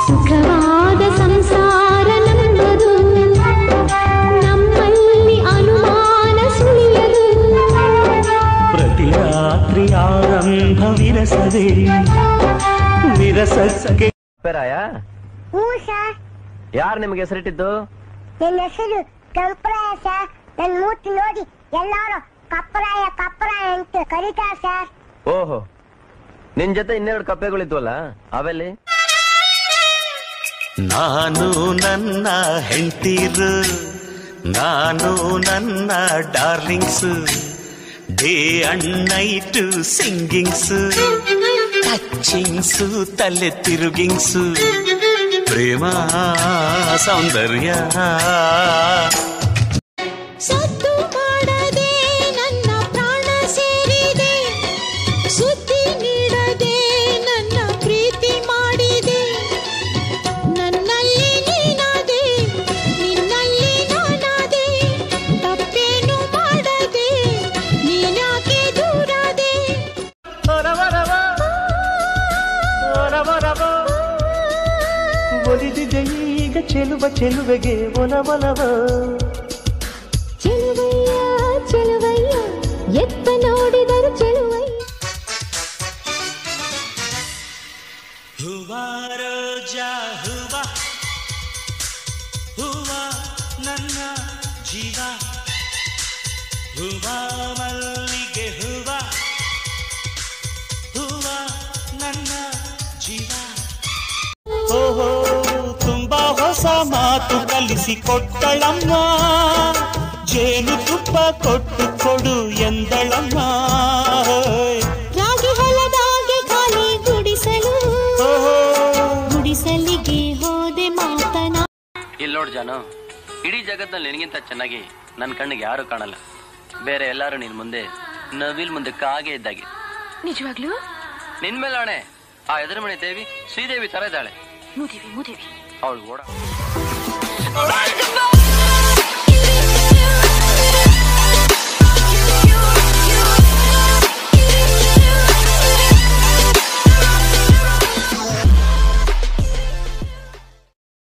ಸುಖವಾದ ಸಂಸಾರ ನಮ್ಮದು ನಮ್ಮಲ್ಲಿ ಅನುಮಾನ ಸುಳಿಯದು ಪ್ರತಿ ರಾತ್ರಿ ಆರಂಭ ವಿರಸದೆ ವಿರಸಕ್ಕೆ ಪೇರಾಯ ಹ್ಞೂ ಸರ್ ಯಾರು ನಿಮ್ಗೆ ಹೆಸರಿಟ್ಟಿದ್ದು ನನ್ನ ಹೆಸರು ಕಂಪ್ರಾಯ ಸರ್ ನನ್ನ ಮೂತಿ ನೋಡಿ ಎಲ್ಲಾರು ಕಪ್ಪರಾಯ ಕಪ್ಪರಾಯ ಅಂತ ಕರೀತಾರೆ ಸರ್ ಓಹೋ ನಿನ್ ಜೊತೆ ಇನ್ನೆರಡು ಕಪ್ಪೆಗಳಿದ್ವಲ್ಲ ಅವೆಲ್ಲಿ ನಾನು ನನ್ನ ಹೆಂಡತೀರು ನಾನು ನನ್ನ darlings day and night singings touchings ತಲೆ ತಿರುಗಿಂಗ್ಸು ಪ್ರೇಮ ಸೌಂದರ್ಯ ಸದ್ದು ಮಾಡದೆ ನನ್ನ ಪ್ರಾಣ ಸೇರಿದೆ ಸುದ್ದಿ ನೀಡದೆ ನನ್ನ ಪ್ರೀತಿ ಮಾಡಿದೆ ನನ್ನಲ್ಲಿ ನೀನಾದೆ ನಿನ್ನಲ್ಲಿ ನಾನಾದೆ ತಪ್ಪೇನು ಮಾಡದೆ ನೀನ್ಯಾಕೆ ದೂರಾದೆ ಒಲಿದಿದೆ ಈಗ ಚೆಲುವ ಚೆಲುವೆಗೆ ಒಲವಲವ ಚೆಲುವಯ್ಯ ಚೆಲುವಯ್ಯ ಎತ್ತ ನೋಡಿದರು ಚೆಲುವಯ್ಯ ಹೂವ ರೋಜಾ ಹೂವ ಹೂವ ನನ್ನ ಜೀವ ಹೂವ ಮಲ್ಲಿಗೆ ಹೂವ ಹೂವ ನನ್ನ ಜೀವ ಓಹೋ ತುಂಬಾ ಹೊಸ ಮಾತು ಕಲಿಸಿ ಕೊಟ್ಟಳಮ್ಮ ಜೇನು ತುಪ್ಪ ಕೊಟ್ಟು ಕೊಡು ಎಂದಳಮ್ಮ ರಾಗಿ ಹೊಲದಾಗೆ ಖಾಲಿ ಗುಡಿಸಲು ಓಹೋ ಗುಡಿಸಲಿಗೆ ಹೋದೆ ಮಾತನಾ ಇಲ್ಲಿ ನೋಡ್ ಜಾನು ಇಡೀ ಜಗತ್ನಲ್ಲಿ ನಿನಗಿಂತ ಚೆನ್ನಾಗಿ ನನ್ನ ಕಣ್ಣಿಗೆ ಯಾರು ಕಾಣಲ್ಲ ಬೇರೆ ಎಲ್ಲಾರು ನಿನ್ ಮುಂದೆ ನವಿಲ್ ಮುಂದೆ ಕಾಗೆ ಇದ್ದಾಗೆ ನಿಜವಾಗ್ಲೂ ನಿನ್ ಮೇಲೆ ಆಣೆ ಆ ಎದುರು ಮನೆ ದೇವಿ ಶ್ರೀದೇವಿ ತರ ಇದ್ದಾಳೆ ಮೂದೇವಿ ಮೂದೇವಿ ಅವಳು ಓಡ